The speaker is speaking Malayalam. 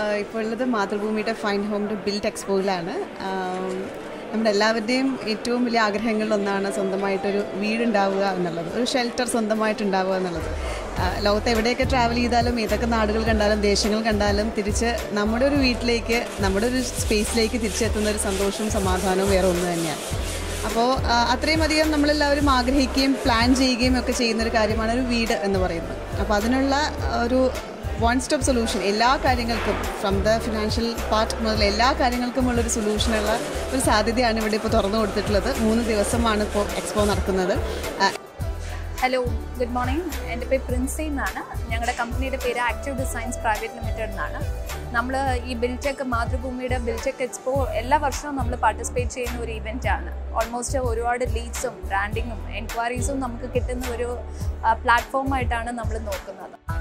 ഇപ്പോൾ ഉള്ളത് മാതൃഭൂമിയുടെ ഫൈൻ ഹോമിൻ്റെ ബിൽഡ് എക്സ്പോയിലാണ് നമ്മുടെ എല്ലാവരുടെയും ഏറ്റവും വലിയ ആഗ്രഹങ്ങളിലൊന്നാണ് സ്വന്തമായിട്ടൊരു വീടുണ്ടാവുക എന്നുള്ളത് ഒരു ഷെൽട്ടർ സ്വന്തമായിട്ട് ഉണ്ടാവുക എന്നുള്ളത് ആ, ലോകത്ത് എവിടെയൊക്കെ ട്രാവൽ ചെയ്താലും ഏതൊക്കെ നാടുകൾ കണ്ടാലും ദേശങ്ങൾ കണ്ടാലും തിരിച്ച് നമ്മുടെ ഒരു വീട്ടിലേക്ക് നമ്മുടെ ഒരു സ്പേസിലേക്ക് തിരിച്ചെത്തുന്ന ഒരു സന്തോഷവും സമാധാനവും വേറെ ഒന്ന് തന്നെയാണ് അപ്പോൾ അത്രയും അധികം നമ്മളെല്ലാവരും ആഗ്രഹിക്കുകയും പ്ലാൻ ചെയ്യുകയും ഒക്കെ ചെയ്യുന്ന ഒരു കാര്യമാണ് ഒരു വീട് എന്ന് പറയുന്നത് അപ്പോൾ അതിനുള്ള ഒരു വൺ സ്റ്റോപ്പ് സൊല്യൂഷൻ എല്ലാ കാര്യങ്ങൾക്കും ഫ്രം ദ ഫിനാൻഷ്യൽ പാർട്ട് മുതൽ എല്ലാ കാര്യങ്ങൾക്കും ഉള്ളൊരു സൊല്യൂഷനുള്ള ഒരു സാധ്യതയാണ് ഇവിടെ ഇപ്പോൾ തുറന്നു കൊടുത്തിട്ടുള്ളത് മൂന്ന് ദിവസമാണ് ഇപ്പോൾ എക്സ്പോ നടക്കുന്നത് ആ, ഹലോ ഗുഡ് മോർണിംഗ് എൻ്റെ പേര് പ്രിൻസി എന്നാണ് ഞങ്ങളുടെ കമ്പനിയുടെ പേര് ആക്റ്റീവ് ഡിസൈൻസ് പ്രൈവറ്റ് ലിമിറ്റഡ് എന്നാണ് നമ്മൾ ഈ ബിൽടെക് മാതൃഭൂമിയുടെ ബിൽടെക് എക്സ്പോ എല്ലാ വർഷവും നമ്മൾ പാർട്ടിസിപ്പേറ്റ് ചെയ്യുന്ന ഒരു ഇവൻ്റ് ആണ് ഓൾമോസ്റ്റ് ഒരുപാട് ലീഡ്സും ബ്രാൻഡിങ്ങും എൻക്വയറീസും നമുക്ക് കിട്ടുന്ന ഒരു പ്ലാറ്റ്ഫോമായിട്ടാണ് നമ്മൾ നോക്കുന്നത്